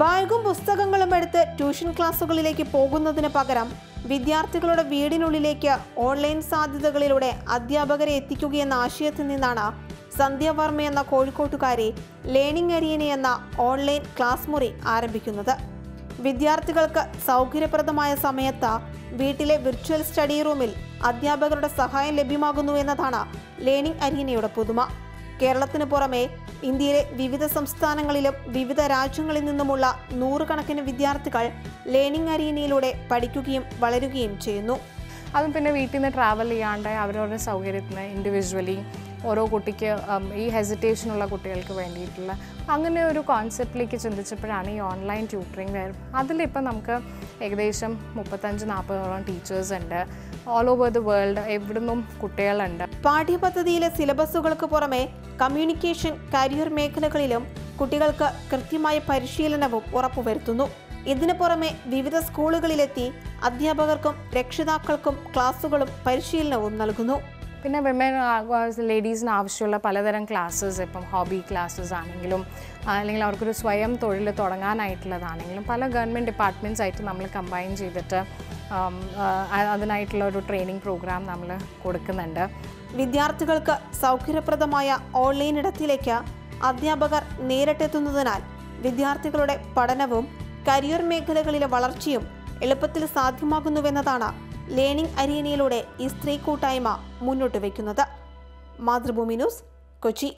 ബാഗും പുസ്തകങ്ങളും എടുത്ത് ട്യൂഷൻ ക്ലാസ്സുകളിലേക്ക് പോകുന്നതിന് പകരം വിദ്യാർത്ഥികളുടെ വീടിനുള്ളിലേക്ക് ഓൺലൈൻ സാധ്യതകളിലൂടെ അധ്യാപകരെ എത്തിക്കുകയെന്ന ആശയത്തിൽ നിന്നാണ് സന്ധ്യ വർമ്മ എന്ന കോഴിക്കോട്ടുകാരി ലേണിംഗ് അരീന എന്ന ഓൺലൈൻ ക്ലാസ് മുറി ആരംഭിക്കുന്നത് വിദ്യാർത്ഥികൾക്ക് സൗകര്യപ്രദമായ സമയത്ത് വീട്ടിലെ വിർച്വൽ സ്റ്റഡി റൂമിൽ അധ്യാപകരുടെ സഹായം ലഭ്യമാകുന്നു എന്നതാണ് ലേണിംഗ് അരീനയുടെ പുതുമ കേരളത്തിന് പുറമെ ഇന്ത്യയിലെ വിവിധ സംസ്ഥാനങ്ങളിലും വിവിധ രാജ്യങ്ങളിൽ നിന്നുമുള്ള നൂറുകണക്കിന് വിദ്യാർത്ഥികൾ ലേണിംഗ് അരീനയിലൂടെ പഠിക്കുകയും വളരുകയും ചെയ്യുന്നു അതും പിന്നെ വീട്ടിൽ നിന്ന് ട്രാവൽ ചെയ്യാണ്ട് അവരവരുടെ സൗകര്യത്തിന് ഇൻഡിവിജ്വലി ഓരോ കുട്ടിക്ക് ഉം, ഈ ഹെസിറ്റേഷനുള്ള കുട്ടികൾക്ക് വേണ്ടിയിട്ടുള്ള അങ്ങനെ ഒരു കോൺസെപ്റ്റിലേക്ക് ചിന്തിച്ചപ്പോഴാണ് ഈ ഓൺലൈൻ ട്യൂട്ടറിങ് വരും അതിലിപ്പോൾ നമുക്ക് ഏകദേശം മുപ്പത്തഞ്ച് നാൽപ്പതോളം ടീച്ചേഴ്സ് ഉണ്ട് ഓൾ ഓവർ ദി വേൾഡ് എവിടുന്നും കുട്ടികളുണ്ട് പാഠ്യപദ്ധതിയിലെ സിലബസുകൾക്ക് പുറമെ കമ്മ്യൂണിക്കേഷൻ കരിയർ മേഖലകളിലും കുട്ടികൾക്ക് കൃത്യമായ പരിശീലനവും ഉറപ്പുവരുത്തുന്നു ഇതിനു പുറമെ വിവിധ സ്കൂളുകളിലെത്തി അധ്യാപകർക്കും രക്ഷിതാക്കൾക്കും ക്ലാസുകളും പരിശീലനവും നൽകുന്നു പിന്നെ വിമൻ ലേഡീസിന് ആവശ്യമുള്ള പലതരം ക്ലാസ്സസ് ഇപ്പം ഹോബി ക്ലാസ്സസ് ആണെങ്കിലും ആ, അല്ലെങ്കിൽ അവർക്കൊരു സ്വയം തൊഴിൽ തുടങ്ങാനായിട്ടുള്ളതാണെങ്കിലും പല ഗവൺമെൻറ് ഡിപ്പാർട്ട്മെൻറ്റ്സ് ആയിട്ട് നമ്മൾ കമ്പൈൻ ചെയ്തിട്ട് ആം, ആ, അതിനായിട്ടുള്ള ഒരു ട്രെയിനിങ് പ്രോഗ്രാം നമ്മൾ കൊടുക്കുന്നുണ്ട് വിദ്യാർത്ഥികൾക്ക് സൗകര്യപ്രദമായ ഓൺലൈൻ ഇടത്തിലേക്ക് അധ്യാപകർ നേരിട്ടെത്തുന്നതിനാൽ വിദ്യാർത്ഥികളുടെ പഠനവും കരിയർ മേഖലകളിലെ വളർച്ചയും എളുപ്പത്തിൽ സാധ്യമാകുന്നുവെന്നതാണ് ലേണിംഗ് അരീനയിലൂടെ ഈ സ്ത്രീ കൂട്ടായ്മ മുന്നോട്ട് വയ്ക്കുന്നത് മാതൃഭൂമി ന്യൂസ് കൊച്ചി